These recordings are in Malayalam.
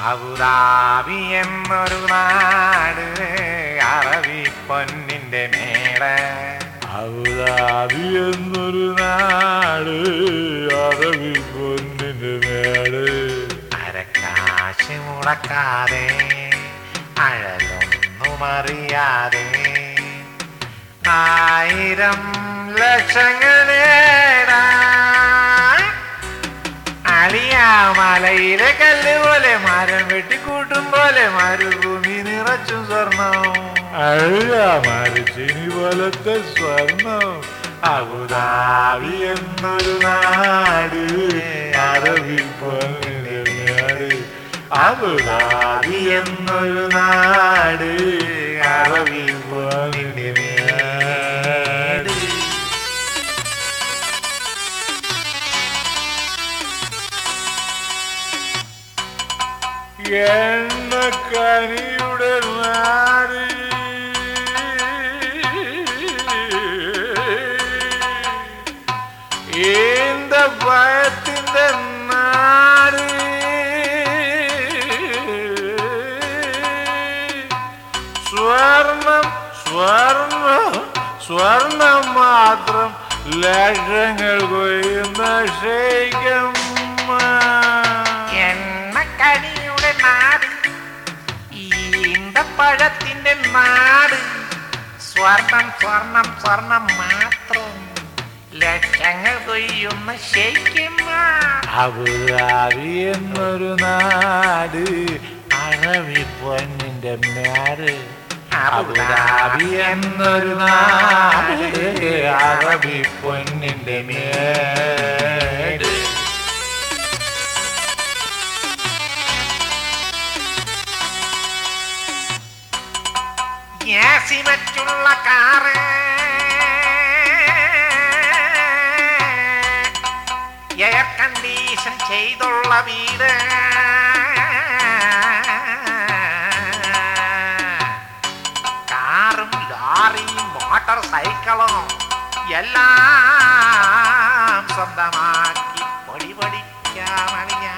അബുദാബി എന്നൊരു നാട് അറബി പൊന്നിന്റെ മേട് അബുദാബി എന്നൊരു നാട് അറബി പൊന്നിന്റെ മേട് അരക്കാശ് മുടക്കാതെ അഴലൊന്നും അറിയാതെ ആയിരം ലക്ഷങ്ങൾ നേടാൻ അളിയാമലയിലെ കല്ല് പോലെ മരം വെട്ടിക്കൂട്ടും പോലെ മരുഭൂമി നിറച്ചും സ്വർണം അഴുക മരിച്ചിനി പോലത്തെ സ്വർണം അബുദാബി എന്നൊരു നാട് അറബി പൊന്നിന്റെ മേട് അബുദാബി എന്നൊരു നാട് അറബി പൊന്നിന്റെ മേട് എണ്ണക്കനിയുടെ നാട് ഏന്ത ഭയത്തിന്റെ നാട് സ്വർണം സ്വർണം സ്വർണം മാത്രം ലക്ഷങ്ങൾ കൊയ്യുന്ന ഷെയ്ക്കമ്മ എണ്ണക്കടിയുടെ നാട് ഈന്തപ്പഴത്തിന്റെ നാട് സ്വർണം സ്വർണം സ്വർണം മാത്രം ലക്ഷങ്ങൾ കൊയ്യുന്ന ശൈക്യമ്മ അബുദാബി എന്നൊരു നാട് അറബി പൊന്നിന്റെ മേട് അബുദാബി എന്നൊരു നാട് അറബി പൊന്നിന്റെ മേട് ഗ്യാസിമറ്റുള്ള കാറ് എയർ കണ്ടീഷൻ ചെയ്തുള്ള വീട് കാറും ലോറിയും മോട്ടോർ സൈക്കിളും എല്ലാം സ്വന്തമാക്കി പൊടി പൊടിക്കാമണിയാ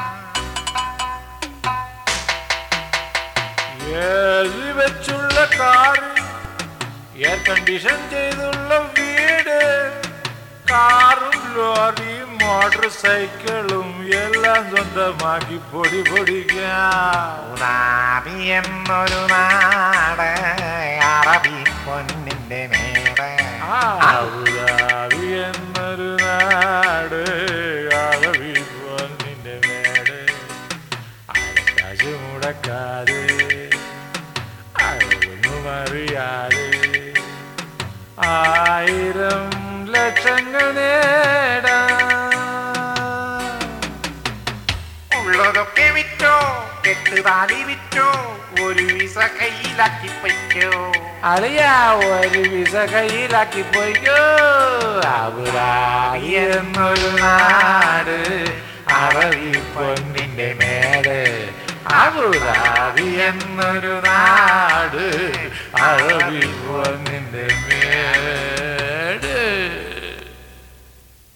ഏസി വെച്ചുള്ള കാറ് എയർ കണ്ടീഷൻ ചെയ്തുള്ള വീട് കാറും ലോറിയും മോട്ടോർ സൈക്കിളും എല്ലാം സ്വന്തമാക്കി പൊടി പൊടിക്കാം ഉദാബി എന്നൊരു നാട് അറബി പൊന്നിന്റെ മേട് അബുദാബി എന്നൊരു നാട് അറബി പൊന്നിന്റെ മേട് ആകാശ് മുടക്കാതെ അഴൊന്നും അറിയാതെ ആയിരം ലക്ഷങ്ങൾ നേടാം ഉള്ളതൊക്കെ വിറ്റോ കെട്ടുതാലി വിറ്റോ ഒരു വിസ കയ്യിലാക്കി പറ്റോ അളിയാ ഒരു വിസ കയ്യിലാക്കി പോയിക്കോ അബുദാബി എന്നൊരു നാട് അറബി പൊന്നിന്റെ മേട് അബുദാബി എന്നൊരു നാട് അറബി